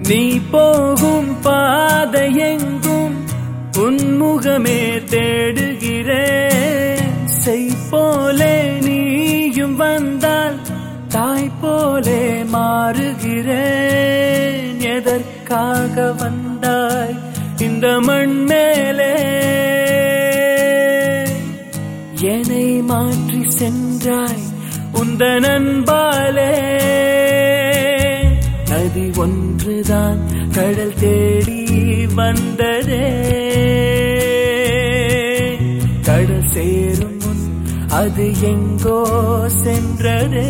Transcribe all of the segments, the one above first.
நீ போகும் பாதை எங்கும் உன்முகமே தேடுகிறேன் செய் போலே நீயும் வந்தால் தாய் போலே மாறுகிறேன் எதற்காக வந்தாய் இந்த மண் மேலே என்னை மாற்றி சென்றாய் உந்த நண்பாலே நதி ஒன்றுதான் கடல் தேடி வந்ததே கடல் சேரும் முன் அது எங்கோ சென்றதே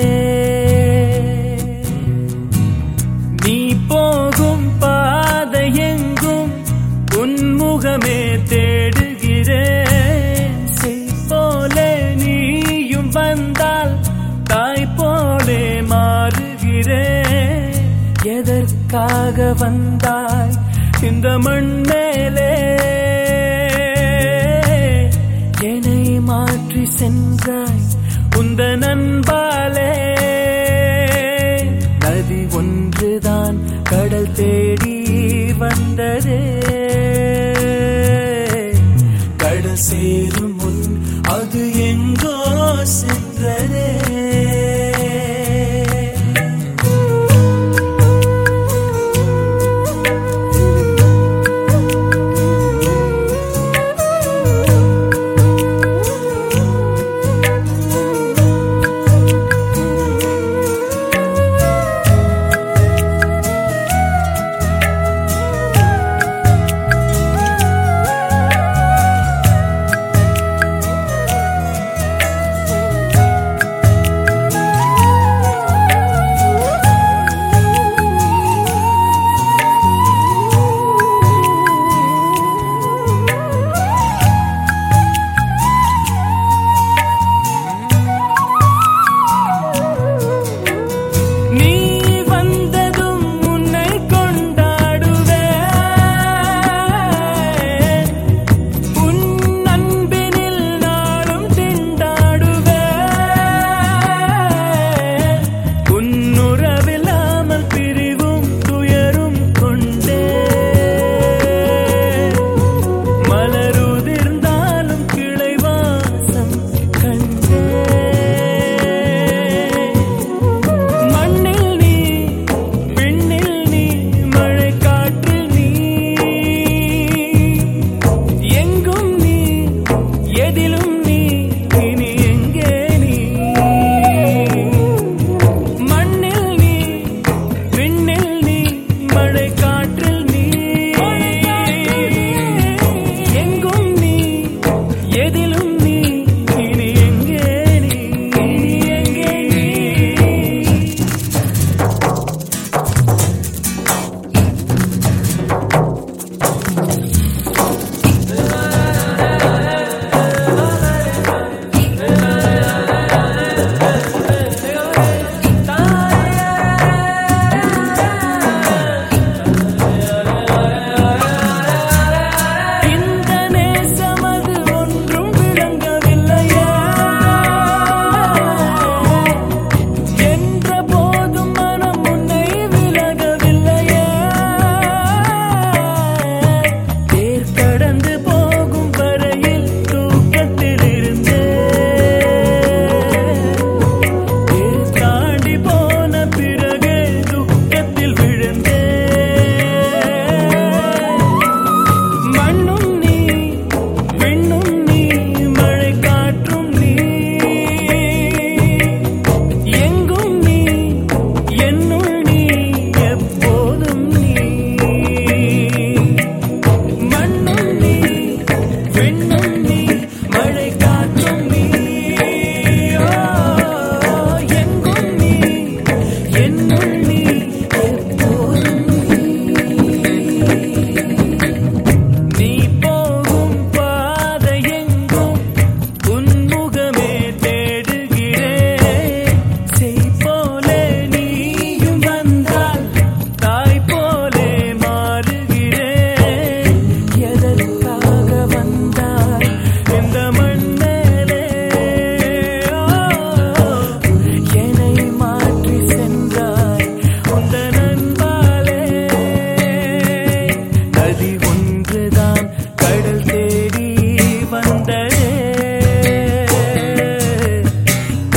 நீ போகும் பாதை எங்கும் உன்முகமே தேடுகிறேன் செய் போலே நீயும் வந்தால் தாய் போலே மாறுகிறேன் எதற்காக வந்தாய் இந்த மண் மேலே என்னை மாற்றி சென்றாய் உந்த நண்பாலே நதி ஒன்றுதான் கடல் தேடி வந்ததே கடல் சேரும் முன் அது எங்கோ சென்றதே நீ வந்ததும் உன்னை கொண்டாடுவே உன் அன்பினில் நாளும் திண்டாடுவே உன்னுறவில்லாமல் பிரிவும் துயரும் கொண்டே மலருதிர்ந்தாலும் கிளை வாசம் கண்டே மண்ணில் நீ விண்ணில் நீ மழை காற்றில் நீ எங்கும் நீ எதிலும் நீ இனி எங்கே நீ மண்ணில் நீ விண்ணில் நீ மழை காற்றில் நீ எங்கும் நீ எதிலும் நீ இனி எங்கே நீ இனி எங்கே நீ இந்த நேசமது ஒன்றும் விளங்காதே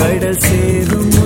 கடல் சேரும்